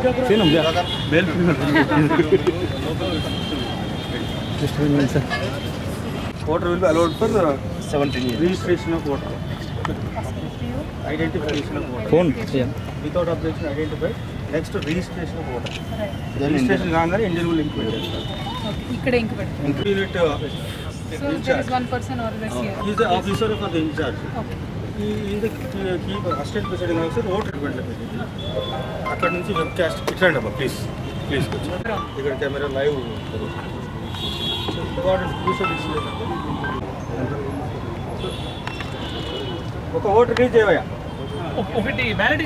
Film, yeah. Male, female. Just one minute, sir. Voter will be allowed for uh, 17 years. registration of voter. Identification of voter. Phone yeah. Without objection identified. Next registration of voter. Registration కాగానే Indian will link చేస్తారు. ఇక్కడ ఇంక పెడతాం Unit uh, so there is one person always here is the officer for the in charge. Okay ఈ ఇది keep assistant president officer vote treatment అక్కడ నుంచి webcast ఇట్లాండి అమ్మా ప్లీజ్ ప్లీజ్ ఇక్కడ కెమెరా లైవ్ ఒక ఓటు రిలీజ్ చేయవయ్యా ఒకటి validity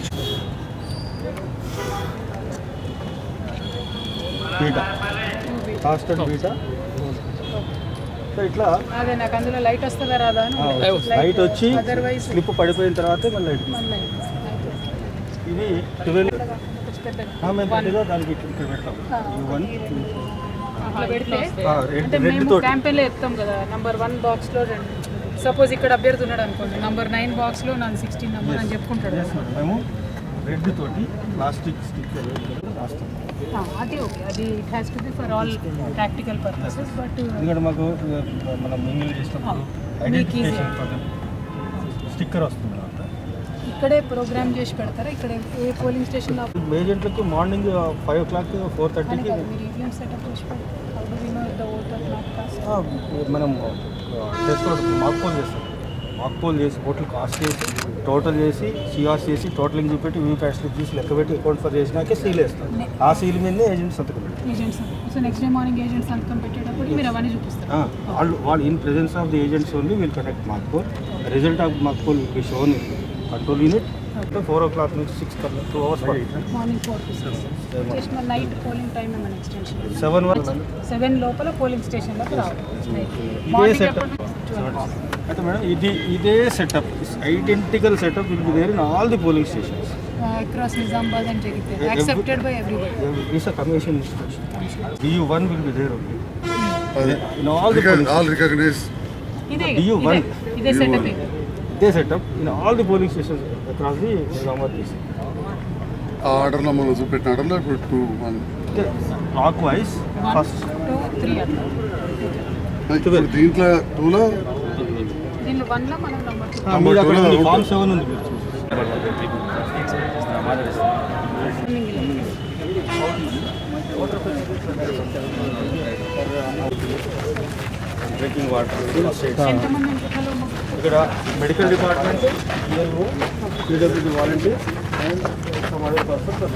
beta cast and beta so ఇట్లా అదే నాకు అందులో లైట్ వస్తుందా రాదా అని లైట్ వచ్చి అదర్వైజ్ స్లిప్ పడిపోయిన తర్వాత మళ్ళీ లైట్ మళ్ళీ ఇది ట్వెల్వ్ పెద్దగా మేము పెద్దగా దానికి ఇక్కడ పెడతాం వన్ అట్లా పెడితే ఆ, అంటే రెడ్ రెడ్ మేము తోటి క్యాంపెయిన్లో ఎత్తాం కదా నంబర్ వన్ బాక్స్లో రెండు సపోజ్ ఇక్కడ అభ్యర్థి ఉన్నాడు అనుకోండి నంబర్ నైన్ బాక్స్లో నాది సిక్స్టీన్ నెంబర్ అని చెప్పుకుంటాడు Yes, madam. మేము రెడ్ తోటి ప్లాస్టిక్ స్టిక్కర్ రాస్తాం ఆ, అది ఓకే అది it has to be for all practical purposes but ఎందుకంటే మాకు uh, మనం మింగిల్ చేసినప్పుడు మీకు easy. ఐడెంటిఫికేషన్ స్టిక్కర్ వస్తుంది అన్నమాట ఇక్కడే ప్రోగ్రామ్ చేసి పెడతారా ఇక్కడ ఏ పోలింగ్ స్టేషన్లో ఏజెంట్లకి morning five o'clock four అని థర్టీకి కాదు మీరు ఈవీఎం సెటప్ చేసి పెడతారు How do we know if the voter not cast? మనం చేసుకోవడం మాక్ పోల్ చేస్తాం మాక్ పోల్ చేసి ఓట్లు కాస్ట్ చేసి టోటల్ చేసి సిఆర్ చేసి టోటలింగ్ చూపెట్టి వీ ప్యాట్ స్లిప్ తీసి లెక్క పెట్టి అకౌంట్ ఫర్ చేసినాకే సీల్ వేస్తాం ఆ సీల్ మీదనే ఏజెంట్ సంతకం పెడతాం agents so next day morning agent సంతకం పెట్టేటప్పుడు మీరు అవన్నీ చూపిస్తారు Ah, వాళ్ళు వాళ్ళు in presence of the agents only will connect mock poll result of mock poll will be shown control unit four o'clock నుంచి సిక్స్ కల్లా టూ అవర్స్ పడుతుంది morning four to six just మన night polling time ఏమైనా extension seven వరకు seven లోపల polling స్టేషన్లోకి రావాలి ఇదే మార్నింగ్ సెటప్ అయితే మేడం ఇది ఇదే setup identical setup will be there in all the polling stations across Nizamabad అని జరిగితే accepted by everybody is a commission institution D U one will be there only in all the Recog- all recognized ఇదే DU ఇదే one. ఇదే setup ఇది ఇదే setup in all the polling stations across the Nizamabad district ఆ ఆర్డర్లో మనం చూపెట్టిన ఆర్డర్లో ఇప్పుడు two one clockwise one first two three అట్లా ఇప్పుడు దీంట్లో టూలో దీనిలో వన్లో మనం నెంబర్ టూ మీరు అక్కడ two లో ఉంది ఫామ్ సెవెన్ ఉంది మీరు చూసి డ్రింకింగ్ వాటర్ ఎంతమంది అనుకుంటారు ఇక్కడ medical department ELO PWD volunteer and some other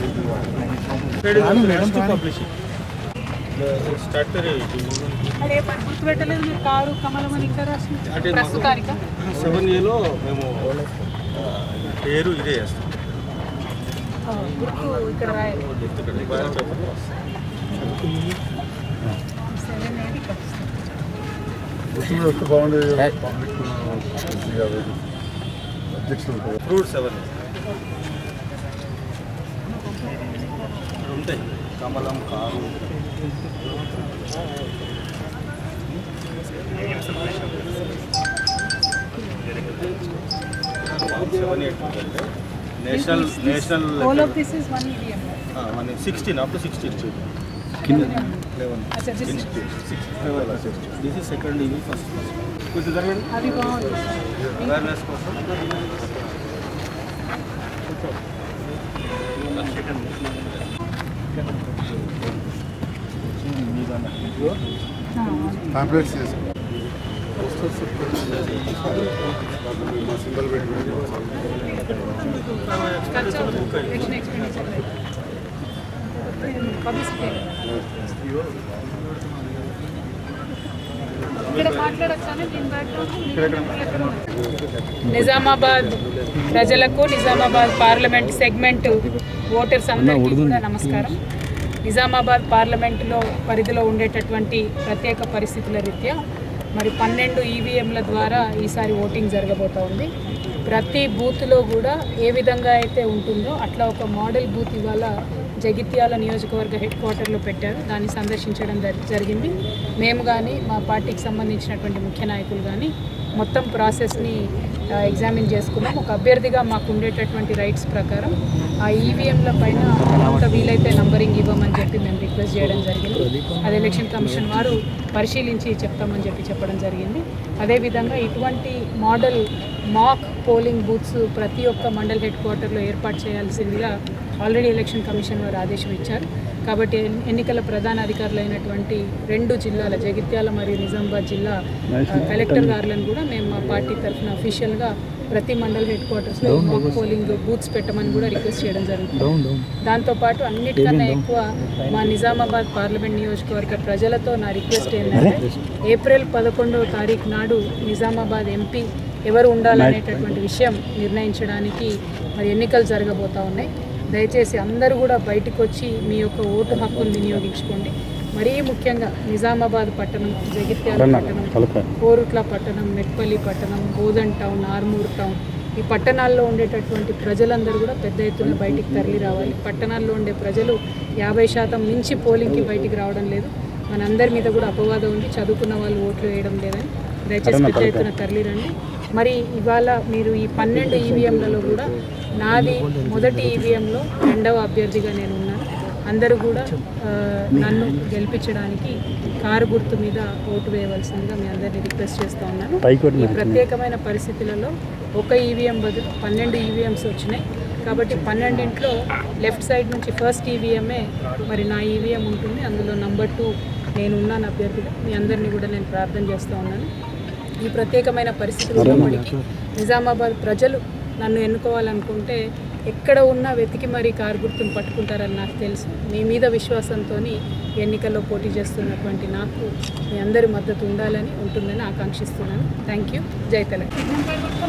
person publishing statutory అదే పని గుర్తుపెట్టలేదు మీరు కారు కమలం అని ఇంకా రాసింది అంటే మాకు- ప్రస్తుతానిక సెవెన్ ఏలో మేము ఆ, పేరు ఇదే చేస్తాం గుర్తు ఇక్కడ రాయాలి ఇక్కడ బ్యాలెట్ పేపర్ రాస్తాం. సెవెన్ ఎయిట్ ఇక్కడ వస్తుంది. గుర్తు వస్తే బాగుండేది పబ్లిక్ అధ్యక్షులు ఉంటారు. ఫ్రూట్ సెవెన్ ఇక్కడ ఉంటాయి కమలం కారు సెవెన్ ఎయిట్ అంటే national national All of this is one EVM. మన sixteen up to sixteen eleven అచ్చా, this is- this is second ఇది ఫస్ట్ కొంచెం జరగండి అది బాగుంది అవేర్నెస్ కోసం ఆ, పాంప్లెట్స్ చేసి సింబల్ పెట్టి ఖర్చు అవుతుంది. ఎలక్షన్ ఎక్స్పెండిచర్ పబ్లిసిటీ ఇక్కడ మాట్లాడచ్చాను దీని బ్యాక్గ్రౌండ్ నిజామాబాద్ ప్రజలకు నిజామాబాద్ పార్లమెంట్ సెగ్మెంట్ ఓటర్స్ అందరికీ కూడా నమస్కారం నిజామాబాద్ పార్లమెంటులో పరిధిలో ఉండేటటువంటి ప్రత్యేక పరిస్థితుల రీత్యా మరి పన్నెండు ఈవీఎంల ద్వారా ఈసారి ఓటింగ్ జరగబోతా ఉంది ప్రతి బూత్లో కూడా ఏ విధంగా అయితే ఉంటుందో అట్లా ఒక మోడల్ బూత్ ఇవాళ జగిత్యాల నియోజకవర్గ హెడ్ క్వార్టర్లో పెట్టారు దాన్ని సందర్శించడం జరి- జరిగింది మేము కానీ మా పార్టీకి సంబంధించినటువంటి ముఖ్య నాయకులు కానీ మొత్తం ప్రాసెస్ని ఎగ్జామిన్ చేసుకున్నాం ఒక అభ్యర్థిగా మాకు ఉండేటటువంటి రైట్స్ ప్రకారం ఆ ఈవీఎంల పైన ఎంత వీలైతే నంబరింగ్ ఇవ్వమని చెప్పి మేము రిక్వెస్ట్ చేయడం జరిగింది అది ఎలక్షన్ కమిషన్ వారు పరిశీలించి చెప్తామని చెప్పి చెప్పడం జరిగింది అదేవిధంగా ఇటువంటి మోడల్ మాక్ పోలింగ్ బూత్స్ ప్రతి ఒక్క మండల్ హెడ్ క్వార్టర్లో ఏర్పాటు చేయాల్సిందిగా ఆల్రెడీ ఎలక్షన్ కమిషన్ వారు ఆదేశం ఇచ్చారు కాబట్టి ఎన్- ఎన్నికల ప్రధాన అధికారులు అయినటువంటి రెండు జిల్లాల జగిత్యాల మరియు నిజామాబాద్ జిల్లా ఆ, కలెక్టర్ గారులను కూడా మేము మా పార్టీ తరఫున అఫీషియల్గా ప్రతి మండల్ హెడ్ క్వార్టర్స్లో మాక్ పోలింగ్ బూత్స్ పెట్టమని కూడా రిక్వెస్ట్ చేయడం జరుగుతుంది దాంతోపాటు అన్నిటికన్నా ఎక్కువ మా నిజామాబాద్ పార్లమెంట్ నియోజకవర్గ ప్రజలతో నా రిక్వెస్ట్ ఏంటంటే ఏప్రిల్ పదకొండవ తారీఖు నాడు నిజామాబాద్ ఎంపీ ఎవరు ఉండాలనేటటువంటి విషయం నిర్ణయించడానికి మరి ఎన్నికలు జరగబోతా ఉన్నాయి దయచేసి అందరూ కూడా బయటకు వచ్చి మీ యొక్క ఓటు హక్కును వినియోగించుకోండి మరీ ముఖ్యంగా నిజామాబాద్ పట్టణం జగిత్యాల పట్టణం కోరుట్ల పట్టణం మెట్పల్లి పట్టణం బోధన్ టౌన్ ఆర్మూర్ టౌన్ ఈ పట్టణాల్లో ఉండేటటువంటి ప్రజలందరూ కూడా పెద్ద ఎత్తున బయటికి తరలి రావాలి పట్టణాల్లో ఉండే ప్రజలు యాభై శాతం మించి పోలింగ్కి బయటికి రావడం లేదు మనందరి మీద కూడా అపవాదం ఉంది చదువుకున్న వాళ్ళు ఓట్లు వేయడం లేదని దయచేసి పెద్ద ఎత్తున తరలి రండి మరి ఇవాళ మీరు ఈ పన్నెండు ఈవీఎంలలో కూడా నాది మొదటి ఈవీఎంలో రెండవ అభ్యర్థిగా నేను ఉన్నాను అందరూ కూడా ఆ, నన్ను గెలిపించడానికి కారు గుర్తు మీద ఓటు వేయవలసిందిగా మీ అందరినీ రిక్వెస్ట్ చేస్తూ ఉన్నాను ఈ ప్రత్యేకమైన పరిస్థితులలో ఒక ఈవీఎం బదులు పన్నెండు ఈవీఎంస్ వచ్చినాయి కాబట్టి పన్నెండింట్లో లెఫ్ట్ సైడ్ నుంచి ఫస్ట్ ఈవీఎంఏ మరి నా ఈవీఎం ఉంటుంది అందులో నంబర్ టూ నేను ఉన్నాను అభ్యర్థిగా మీ అందరినీ కూడా నేను ప్రార్థన చేస్తూ ఉన్నాను ఈ ప్రత్యేకమైన పరిస్థితులు ఉన్నప్పటికీ నిజామాబాద్ ప్రజలు నన్ను ఎన్నుకోవాలనుకుంటే ఎక్కడ ఉన్నా వెతికి మరీ కారు గుర్తును పట్టుకుంటారని నాకు తెలుసు మీ మీద విశ్వాసంతో ఎన్నికల్లో పోటీ చేస్తున్నటువంటి నాకు మీ అందరి మద్దతు ఉండాలని ఉంటుందని ఆకాంక్షిస్తున్నాను థ్యాంక్ యూ జై తెలంగాణ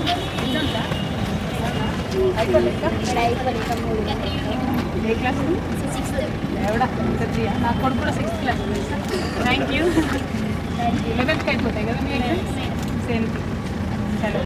ఏ క్లాస్ ఎవడా ఇంటర్వ్యూయా నా కొడుకు కూడా సిక్స్త్ క్లాస్ థ్యాంక్ యూ లెవెన్త్కి అయిపోతాయి కదా మీ ఎగ్జామ్స్ సేమ్